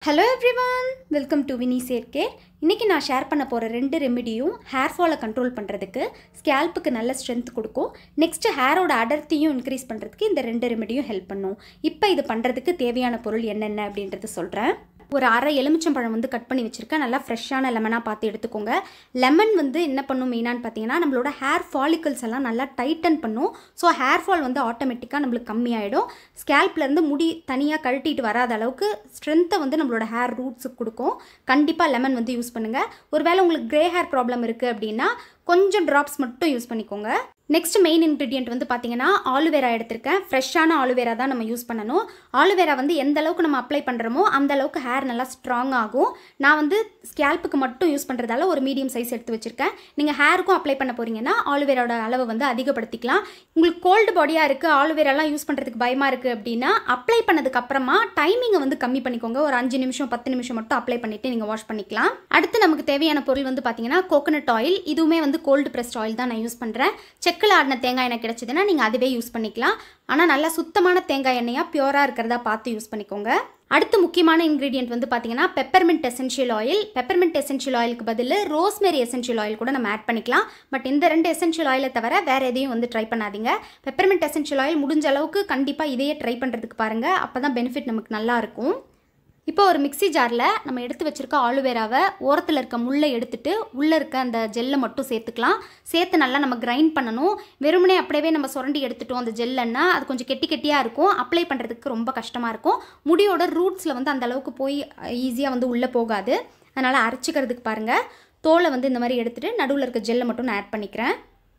hello everyone welcome to Vini haircare இன்றைக்கி நான் share பண்ண போகிற ரெண்டு ரெமிடியும் ஹேர் ஃபாலை கண்ட்ரோல் பண்ணுறதுக்கு ஸ்கேல்ப்புக்கு நல்ல ஸ்ட்ரென்த் கொடுக்கும் நெக்ஸ்ட்டு ஹேரோட அடர்த்தியும் இன்க்ரீஸ் பண்ணுறதுக்கு இந்த ரெண்டு ரெமிடியும் ஹெல்ப் பண்ணும் இப்போ இது பண்ணுறதுக்கு தேவையான பொருள் என்னென்ன அப்படின்றத சொல்கிறேன் ஒரு அரை எலுமிச்சம்பழம் வந்து கட் பண்ணி வச்சுருக்கேன் நல்லா ஃப்ரெஷ்ஷான லெமனாக பார்த்து எடுத்துக்கோங்க லெமன் வந்து என்ன பண்ணும் மெயினான்னு பார்த்தீங்கன்னா நம்மளோட ஹேர் ஃபாலிகல்ஸ் எல்லாம் நல்லா டைட்டன் பண்ணும் ஸோ ஹேர் ஃபால் வந்து ஆட்டோமேட்டிக்காக நம்மளுக்கு கம்மியாயிடும் ஸ்கேல்ப்லேருந்து முடி தனியாக கழட்டிட்டு வராத அளவுக்கு ஸ்ட்ரென்த்தை வந்து நம்மளோட ஹேர் ரூட்ஸுக்கு கொடுக்கும் கண்டிப்பாக லெமன் வந்து யூஸ் பண்ணுங்கள் ஒருவேளை உங்களுக்கு க்ரே ஹேர் ப்ராப்ளம் இருக்குது அப்படின்னா கொஞ்சம் ட்ராப்ஸ் மட்டும் யூஸ் பண்ணிக்கோங்க நெக்ஸ்ட் மெயின் இன்க்ரீடியன்ட் வந்து பார்த்தீங்கன்னா ஆலுவேரா எடுத்திருக்கேன் ஃப்ரெஷ்ஷான ஆலுவேரா தான் நம்ம யூஸ் பண்ணணும் ஆலுவேரா வந்து எந்த அளவுக்கு நம்ம அப்ளை பண்ணுறோமோ அந்த அளவுக்கு ஹேர் நல்லா ஸ்ட்ராங் ஆகும் நான் வந்து ஸ்கேல்ப்புக்கு மட்டும் யூஸ் பண்ணுறதால ஒரு மீடியம் சைஸ் எடுத்து வச்சுருக்கேன் நீங்கள் ஹேருக்கும் அப்ளை பண்ண போகிறீங்கன்னா ஆலுவேராவோட அளவை வந்து அதிகப்படுத்திக்கலாம் உங்களுக்கு கோல்டு பாடியாக இருக்குது ஆலுவேராலாம் யூஸ் பண்ணுறதுக்கு பயமாக இருக்குது அப்படின்னா அப்ளை பண்ணதுக்கு அப்புறமா டைமிங்கை வந்து கம்மி பண்ணிக்கோங்க ஒரு அஞ்சு நிமிஷம் பத்து நிமிஷம் மட்டும் அப்ளை பண்ணிவிட்டு நீங்கள் வாஷ் பண்ணிக்கலாம் அடுத்து நமக்கு தேவையான பொருள் வந்து பார்த்தீங்கன்னா கோகனட் ஆயில் இதுவுமே வந்து கோல்டு ப்ரெஸ்ட் ஆயில் தான் நான் யூஸ் பண்ணுறேன் செக்கில் ஆடின தேங்காய் எண்ணெய் கிடச்சிதுன்னா நீங்கள் அதுவே யூஸ் பண்ணிக்கலாம் ஆனால் நல்லா சுத்தமான தேங்காய் எண்ணெயாக பியூராக இருக்கிறதா பார்த்து யூஸ் பண்ணிக்கோங்க அடுத்து முக்கியமான இன்க்ரீடியன்ட் வந்து பார்த்தீங்கன்னா peppermint essential oil peppermint essential ஆயிலுக்கு பதில் ரோஸ்மெரி எசென்ஷியல் ஆயில் கூட நம்ம ஆட் பண்ணிக்கலாம் பட் இந்த ரெண்டு எசென்ஷியல் ஆயிலை தவிர வேறு எதையும் வந்து ட்ரை பண்ணாதீங்க பெப்பர்மெண்ட் எசென்ஷியல் ஆயில் முடிஞ்ச அளவுக்கு கண்டிப்பாக இதையே ட்ரை பண்ணுறதுக்கு பாருங்கள் அப்போ தான் பெனிஃபிட் நமக்கு நல்லா இருக்கும் இப்போ ஒரு மிக்ஸி ஜாரில் நம்ம எடுத்து வச்சுருக்க ஆலுவேராவை ஓரத்தில் இருக்க முள்ளை எடுத்துட்டு உள்ளே இருக்க அந்த ஜெல்லை மட்டும் சேர்த்துக்கலாம் சேர்த்து நல்லா நம்ம கிரைண்ட் பண்ணணும் வெறுமனே அப்படியே நம்ம சுரண்டி எடுத்துட்டோம் அந்த ஜெல்லுன்னா அது கொஞ்சம் கெட்டி கெட்டியாக இருக்கும் அப்ளை பண்ணுறதுக்கு ரொம்ப கஷ்டமாக இருக்கும் முடியோட ரூட்ஸில் வந்து அந்த அளவுக்கு போய் ஈஸியாக வந்து உள்ளே போகாது அதனால் அரைச்சிக்கிறதுக்கு பாருங்கள் தோலை வந்து இந்த மாதிரி எடுத்துகிட்டு நடுவில் இருக்க ஜெல்லை மட்டும் நான் ஆட் பண்ணிக்கிறேன்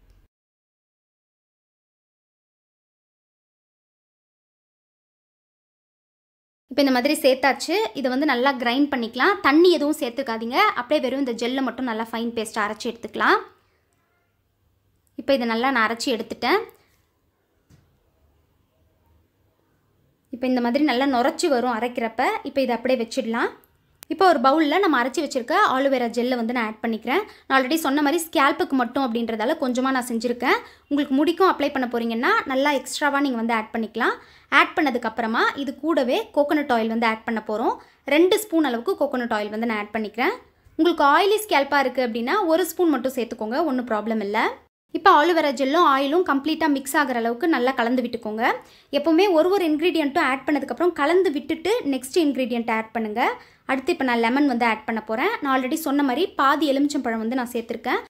இப்போ இந்த மாதிரி சேர்த்தாச்சு இதை வந்து நல்லா கிரைண்ட் பண்ணிக்கலாம் தண்ணி எதுவும் சேர்த்துக்காதீங்க அப்படியே வெறும் இந்த ஜெல்லை மட்டும் நல்லா ஃபைன் பேஸ்ட் அரைச்சி எடுத்துக்கலாம் இப்போ இதை நல்லா நான் அரைச்சி எடுத்துட்டேன் இப்போ இந்த மாதிரி நல்லா நுரைச்சி வரும் அரைக்கிறப்ப இப்போ இதை அப்படியே வச்சிடலாம் இப்போ ஒரு பவுலில் நம்ம அரைச்சி வச்சுருக்க ஆலுவேரா ஜெல்லை வந்து நான் ஆட் பண்ணிக்கிறேன் நான் ஆல்ரெடி சொன்ன மாதிரி ஸ்கேல்ப்புக்கு மட்டும் அப்படின்றதால கொஞ்சமாக நான் செஞ்சுருக்கேன் உங்களுக்கு முடிக்கும் அப்ளை பண்ண போகிறீங்கன்னா நல்லா எக்ஸ்ட்ராவாக நீங்கள் வந்து ஆட் பண்ணிக்கலாம் ஆட் பண்ணதுக்கப்புறமா இது கூடவே கோகோனட் ஆயில் வந்து ஆட் பண்ண போகிறோம் ரெண்டு ஸ்பூன் அளவுக்கு கோகோனட் ஆயில் வந்து நான் ஆட் பண்ணிக்கிறேன் உங்களுக்கு ஆயிலி ஸ்கேல்ப்பாக இருக்குது அப்படின்னா ஒரு ஸ்பூன் மட்டும் சேர்த்துக்கோங்க ஒன்றும் ப்ராப்ளம் இல்லை இப்போ ஆலுவேரா ஜெல்லும் ஆயிலும் கம்ப்ளீட்டாக மிக்ஸ் ஆகிற அளவுக்கு நல்லா கலந்து விட்டுக்கோங்க எப்போவுமே ஒரு ஒரு இன்க்ரீடியண்ட்டும் ஆட் பண்ணதுக்கப்புறம் கலந்து விட்டுட்டு நெக்ஸ்ட் இன்க்ரீடியண்ட் ஆட் பண்ணுங்கள் அடுத்து இப்போ நான் லெமன் வந்து ஆட் பண்ண போகிறேன் நான் ஆல்ரெடி சொன்ன மாதிரி பாதி எலுமிச்சம்பழம் வந்து நான் சேர்த்துருக்கேன்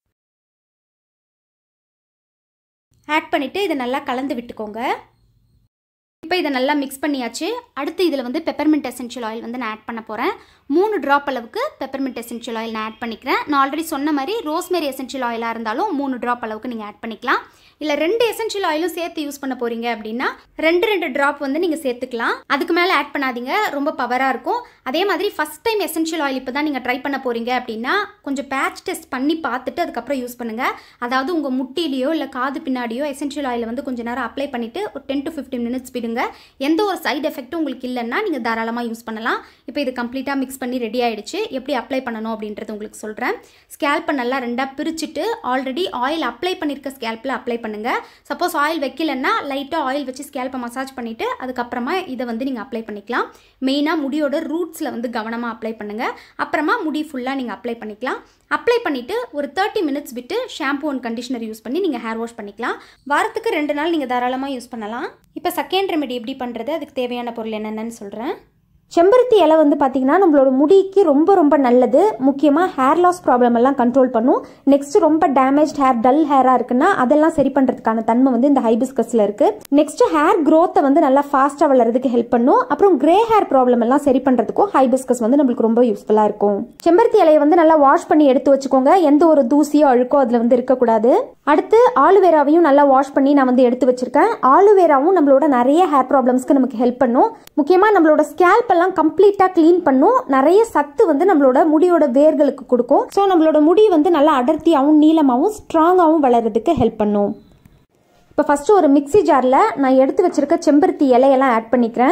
ஆட் பண்ணிவிட்டு இதை நல்லா கலந்து விட்டுக்கோங்க இப்போ இதை நல்லா மிக்ஸ் பண்ணியாச்சு அடுத்து இதில் வந்து பெப்பர்மெண்ட் எசென்ஷியல் ஆயில் வந்து நான் ஆட் பண்ண போகிறேன் மூணு ட்ராப் அளவுக்கு பெப்பர்மெண்ட் எசென்ஷியல் ஆயில் நான் ஆட் பண்ணிக்கிறேன் நான் ஆல்ரெடி சொன்ன மாதிரி ரோஸ்மேரி எசென்ஷியல் ஆயிலாக இருந்தாலும் மூணு ட்ராப் அளவுக்கு நீங்கள் ஆட் பண்ணிக்கலாம் இல்லை ரெண்டு எசென்ஷியல் ஆயிலும் சேர்த்து யூஸ் பண்ண போகிறீங்க அப்படின்னா ரெண்டு ரெண்டு ட்ராப் வந்து நீங்கள் சேர்த்துக்கலாம் அதுக்கு மேலே ஆட் பண்ணாதீங்க ரொம்ப பவராக இருக்கும் அதே மாதிரி ஃபஸ்ட் டைம் எசென்ஷியல் ஆயில் இப்போ தான் நீங்கள் ட்ரை பண்ண போகிறீங்க அப்படின்னா கொஞ்சம் பேட்ச் டெஸ்ட் பண்ணி பார்த்துட்டு அதுக்கப்புறம் யூஸ் பண்ணுங்கள் அதாவது உங்கள் முட்டிலேயோ இல்லை காது பின்னாடியோ எசென்ஷியல் ஆயில் வந்து கொஞ்சம் நேரம் அப்ளை பண்ணிவிட்டு ஒரு டென் டு ஃபிஃப்டின் மினிட்ஸ் விடுங்க எந்த ஒரு சைடு எஃபெக்ட்டும் உங்களுக்கு இல்லைன்னா நீங்கள் தாராளமாக யூஸ் பண்ணலாம் இப்போ இது கம்ப்ளீட்டாக மிக்ஸ் பண்ணி ரெடி ஆகிடுச்சு எப்படி அப்ளை பண்ணணும் அப்படின்றது உங்களுக்கு சொல்கிறேன் ஸ்கேல்ப்பை நல்லா ரெண்டாக பிரிச்சுட்டு ஆல்ரெடி ஆயில் அப்ளை பண்ணியிருக்க ஸ்கேல்ப்பில் அப்ளை பண்ணுங்கள் சப்போஸ் ஆயில் வைக்கலன்னா லைட்டாக ஆயில் வச்சு ஸ்கேல்ப்பை மசாஜ் பண்ணிவிட்டு அதுக்கப்புறமா இதை வந்து நீங்கள் அப்ளை பண்ணிக்கலாம் மெயினாக முடியோட ரூட்ஸில் வந்து கவனமாக அப்ளை பண்ணுங்கள் அப்புறமா முடி ஃபுல்லாக நீங்கள் அப்ளை பண்ணிக்கலாம் அப்ளை பண்ணிவிட்டு ஒரு தேர்ட்டி மினிட்ஸ் விட்டு ஷாம்பு அண்ட் கண்டிஷனர் யூஸ் பண்ணி நீங்கள் ஹேர் வாஷ் பண்ணிக்கலாம் வாரத்துக்கு ரெண்டு நாள் நீங்கள் தாராளமாக யூஸ் பண்ணலாம் இப்போ செகண்ட் ரெமெடி எப்படி பண்ணுறது அதுக்கு தேவையான பொருள் என்னென்னு சொல்கிறேன் செம்பருத்தி இலை வந்து பார்த்தீங்கன்னா நம்மளோட முடிக்கு ரொம்ப ரொம்ப நல்லது முக்கியமாக ஹேர் லாஸ் ப்ராப்ளம் எல்லாம் கண்ட்ரோல் பண்ணும் நெக்ஸ்ட் ரொம்ப டேமேஜ் ஹேர் டல் ஹேராக இருக்குன்னா அதெல்லாம் சரி பண்ணுறதுக்கான தன்மை வந்து இந்த ஹைபிஸ்கஸில் இருக்கு நெக்ஸ்ட் ஹேர் க்ரோத்தை வந்து நல்லா ஃபாஸ்ட்டாக வளர்றதுக்கு ஹெல்ப் பண்ணும் அப்புறம் கிரே ஹேர் ப்ராப்ளம் எல்லாம் சரி பண்ணுறதுக்கும் ஹைபிஸ்கஸ் வந்து நம்மளுக்கு ரொம்ப யூஸ்ஃபுல்லாக இருக்கும் செம்பருத்தி இலையை வந்து நல்லா வாஷ் பண்ணி எடுத்து வச்சுக்கோங்க எந்த ஒரு தூசியோ அழுக்கோ அதில் வந்து இருக்கக்கூடாது அடுத்து ஆலுவேராவையும் நல்லா வாஷ் பண்ணி நான் வந்து எடுத்து வச்சிருக்கேன் ஆலுவேராவும் நம்மளோட நிறைய ஹேர் ப்ராப்ளம்ஸ்க்கு நமக்கு ஹெல்ப் பண்ணும் முக்கியமாக நம்மளோட ஸ்கேல்ப் எல்லாம் கம்ப்ளீட்டாக க்ளீன் பண்ணும் நிறைய சத்து வந்து நம்மளோட முடியோட வேர்களுக்கு கொடுக்கும் ஸோ நம்மளோட முடி வந்து நல்லா அடர்த்தியாகவும் நீளமாகவும் ஸ்ட்ராங்காகவும் வளர்றதுக்கு ஹெல்ப் பண்ணும் இப்போ ஃபஸ்ட்டு ஒரு மிக்ஸி ஜாரில் நான் எடுத்து வச்சிருக்க செம்பருத்தி இலையெல்லாம் ஆட் பண்ணிக்கிறேன்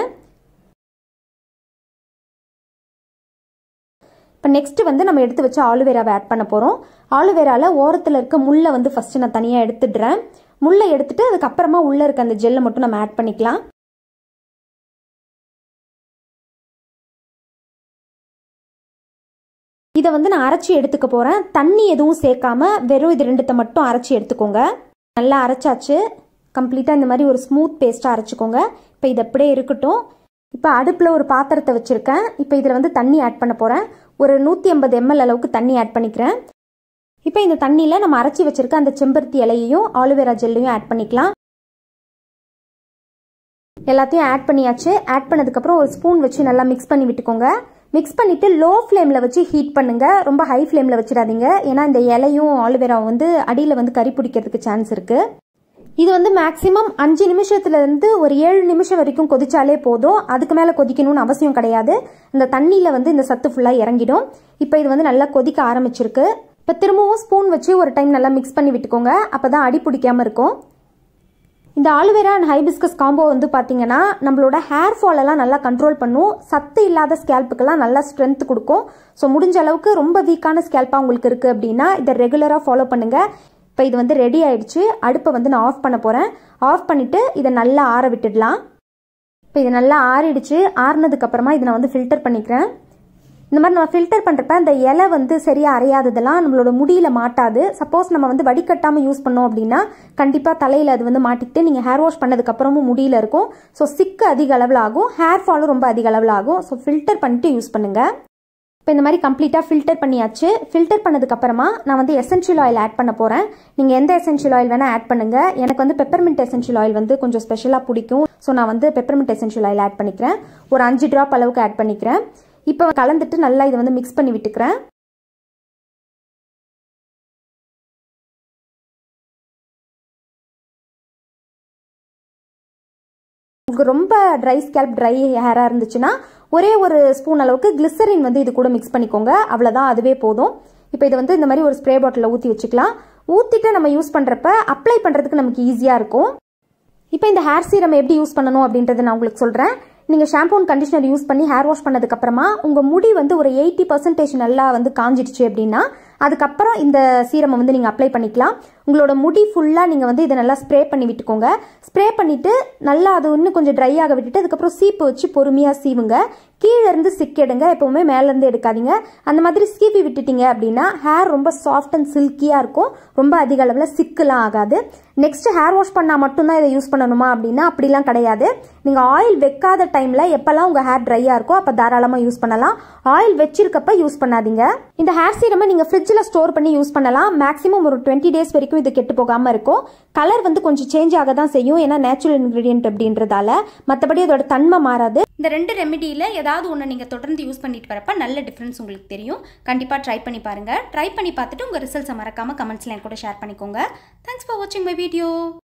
இப்போ நெக்ஸ்ட் வந்து நம்ம எடுத்து வச்ச ஆலுவேராவை ஆட் பண்ண போகிறோம் ஆலுவேராவில் ஓரத்தில் இருக்க முள்ளை வந்து ஃபஸ்ட்டு நான் தனியாக எடுத்துடுறேன் முள்ளை எடுத்துட்டு அதுக்கப்புறமா உள்ளே இருக்க அந்த ஜெல்லை மட்டும் நம்ம ஆட் பண்ணிக்கலாம் இதை வந்து நான் அரைச்சி எடுத்துக்க போகிறேன் தண்ணி எதுவும் சேர்க்காம வெறும் இது ரெண்டுத்தை மட்டும் அரைச்சி எடுத்துக்கோங்க நல்லா அரைச்சாச்சு கம்ப்ளீட்டாக இந்த மாதிரி ஒரு ஸ்மூத் பேஸ்ட்டாக அரைச்சிக்கோங்க இப்போ இது அப்படியே இருக்கட்டும் இப்போ அடுப்பில் ஒரு பாத்திரத்தை வச்சுருக்கேன் இப்போ இதில் வந்து தண்ணி ஆட் பண்ண போகிறேன் ஒரு நூற்றி ஐம்பது எம்எல் அளவுக்கு தண்ணி ஆட் பண்ணிக்கிறேன் இப்போ இந்த தண்ணியில் நம்ம அரைச்சி வச்சிருக்க அந்த செம்பருத்தி இலையையும் ஆலுவேரா ஜெல்லையும் ஆட் பண்ணிக்கலாம் எல்லாத்தையும் ஆட் பண்ணியாச்சு ஆட் பண்ணதுக்கப்புறம் ஒரு ஸ்பூன் வச்சு நல்லா மிக்ஸ் பண்ணி விட்டுக்கோங்க மிக்ஸ் பண்ணிவிட்டு லோ ஃப்ளேமில் வச்சு ஹீட் பண்ணுங்கள் ரொம்ப ஹை ஃப்ளேமில் வச்சிடாதீங்க ஏன்னா இந்த இலையும் ஆலுவேராவும் வந்து அடியில் வந்து கறி பிடிக்கிறதுக்கு சான்ஸ் இருக்குது இது வந்து மேக்ஸிமம் அஞ்சு நிமிஷத்துலேருந்து ஒரு ஏழு நிமிஷம் வரைக்கும் கொதிச்சாலே போதும் அதுக்கு மேலே கொதிக்கணும்னு அவசியம் கிடையாது இந்த தண்ணியில் வந்து இந்த சத்து ஃபுல்லாக இறங்கிடும் இப்போ இது வந்து நல்லா கொதிக்க ஆரம்பிச்சிருக்கு இப்போ திரும்பவும் ஸ்பூன் வச்சு ஒரு டைம் நல்லா மிக்ஸ் பண்ணி விட்டுக்கோங்க அப்போ தான் அடி பிடிக்காமல் இருக்கும் இந்த ஆலுவேரா அண்ட் ஹைபிஸ்கஸ் காம்போ வந்து பார்த்தீங்கன்னா நம்மளோட ஹேர் ஃபால் எல்லாம் நல்லா கண்ட்ரோல் பண்ணும் சத்து இல்லாத ஸ்கேல்ப்புக்கெல்லாம் நல்லா ஸ்ட்ரென்த் கொடுக்கும் ஸோ முடிஞ்ச அளவுக்கு ரொம்ப வீக்கான ஸ்கேல்ப்பாக உங்களுக்கு இருக்குது அப்படின்னா இதை ரெகுலராக ஃபாலோ பண்ணுங்கள் இப்போ இது வந்து ரெடி ஆயிடுச்சு அடுப்பை வந்து நான் ஆஃப் பண்ண போகிறேன் ஆஃப் பண்ணிவிட்டு இதை நல்லா ஆற விட்டுடலாம் இப்போ இது நல்லா ஆறிடுச்சு ஆறுனதுக்கப்புறமா இதை நான் வந்து ஃபில்டர் பண்ணிக்கிறேன் இந்த மாதிரி நம்ம ஃபில்டர் பண்ணுறப்ப அந்த இலை வந்து சரியாக அரையாததெல்லாம் நம்மளோட முடியில் மாட்டாது சப்போஸ் நம்ம வந்து வடிகட்டாமல் யூஸ் பண்ணோம் அப்படின்னா கண்டிப்பாக தலையில் அது வந்து மாட்டிக்கிட்டு நீங்கள் ஹேர் வாஷ் பண்ணதுக்கப்புறமும் முடியில் இருக்கும் ஸோ சிக்கு அதிக அளவில் ஆகும் ஹேர் ஃபாலும் ரொம்ப அதிக அளவில் ஆகும் ஸோ ஃபில்டர் பண்ணிட்டு யூஸ் பண்ணுங்கள் இப்போ இந்த மாதிரி கம்ப்ளீட்டாக ஃபில்டர் பண்ணியாச்சு ஃபில்டர் பண்ணதுக்கப்புறமா நான் வந்து எசென்ஷியல் ஆயில் ஆட் பண்ண போகிறேன் நீங்கள் எந்த எசென்ஷியல் ஆயில் வேணால் ஆட் பண்ணுங்கள் எனக்கு வந்து பெப்பர்மெண்ட் எசென்ஷியல் ஆயில் வந்து கொஞ்சம் ஸ்பெஷலாக பிடிக்கும் ஸோ நான் வந்து பெப்பர்மெண்ட் எசென்ஷியல் ஆயில் ஆட் பண்ணிக்கிறேன் ஒரு அஞ்சு ட்ராப் அளவுக்கு ஆட் பண்ணிக்கிறேன் இப்போ கலந்துட்டு நல்லா இதை வந்து மிக்ஸ் பண்ணி விட்டுக்கிறேன் உங்களுக்கு ரொம்ப ட்ரை ஸ்கேல்ப் ட்ரை ஹேராக இருந்துச்சுன்னா ஒரே ஒரு ஸ்பூன் அளவுக்கு கிளிசரின் வந்து இது கூட மிக்ஸ் பண்ணிக்கோங்க அவ்வளோதான் அதுவே போதும் இப்போ இதை வந்து இந்த மாதிரி ஒரு ஸ்ப்ரே பாட்டிலில் ஊற்றி வச்சுக்கலாம் ஊற்றிட்டு நம்ம யூஸ் பண்ணுறப்ப அப்ளை பண்ணுறதுக்கு நமக்கு ஈஸியாக இருக்கும் இப்போ இந்த ஹேர் சீரம் எப்படி யூஸ் பண்ணணும் அப்படின்றத நான் உங்களுக்கு சொல்கிறேன் நீங்கள் ஷாம்பூ அண்ட் கண்டிஷனர் யூஸ் பண்ணி ஹேர் வாஷ் பண்ணதுக்கப்புறமா உங்கள் முடி வந்து ஒரு எயிட்டி பர்சன்டேஜ் நல்லா வந்து காஞ்சிடுச்சு அப்படின்னா அதுக்கப்புறம் இந்த சீரமை வந்து நீங்கள் அப்ளை பண்ணிக்கலாம் உங்களோட முடி ஃபுல்லாக நீங்கள் வந்து இதை நல்லா ஸ்ப்ரே பண்ணி விட்டுக்கோங்க ஸ்ப்ரே பண்ணிவிட்டு நல்லா அது இன்னும் கொஞ்சம் ட்ரை ஆக விட்டுட்டு அதுக்கப்புறம் சீப்பு வச்சு பொறுமையாக சீவுங்க கீழே இருந்து சிக் எடுங்க எப்பவுமே மேலேருந்து எடுக்காதீங்க அந்த மாதிரி சீவி விட்டுட்டீங்க அப்படின்னா ஹேர் ரொம்ப சாஃப்ட் அண்ட் சில்கியாக இருக்கும் ரொம்ப அதிக அளவில் சிக்கெலாம் ஆகாது நெக்ஸ்ட் ஹேர் வாஷ் பண்ணால் மட்டும்தான் இதை யூஸ் பண்ணணுமா அப்படின்னா அப்படிலாம் கிடையாது நீங்கள் ஆயில் வைக்காத டைமில் எப்போல்லாம் உங்கள் ஹேர் ட்ரையாக இருக்கோ அப்போ தாராளமாக யூஸ் பண்ணலாம் ஆயில் வச்சிருக்கப்ப யூஸ் பண்ணாதீங்க இந்த ஹேர் சீரமை நீங்கள் ஃப்ரிட்ஜில் ஸ்டோர் பண்ணி யூஸ் பண்ணலாம் மேக்ஸிமம் ஒரு டுவெண்ட்டி டேஸ் வரைக்கும் இது கெட்டு போகாமல் இருக்கும் கலர் வந்து கொஞ்சம் சேஞ்ச் ஆக தான் செய்யும் ஏன்னா நேச்சுரல் இன்க்ரீடியன்ட் அப்படின்றதால மற்றபடி அதோட தன்மை மாறாது இந்த ரெண்டு ரெமெடியில் ஏதாவது ஒன்று நீங்கள் தொடர்ந்து யூஸ் பண்ணிட்டு வரப்ப நல்ல டிஃப்ரென்ஸ் உங்களுக்கு தெரியும் கண்டிப்பாக ட்ரை பண்ணி பாருங்கள் ட்ரை பண்ணி பார்த்துட்டு உங்கள் ரிசல்ட்ஸை மறக்காமல் கமெண்ட்ஸில் என் கூட ஷேர் பண்ணிக்கோங்க தேங்க்ஸ் ஃபார் வாட்சிங் மை வீடியோ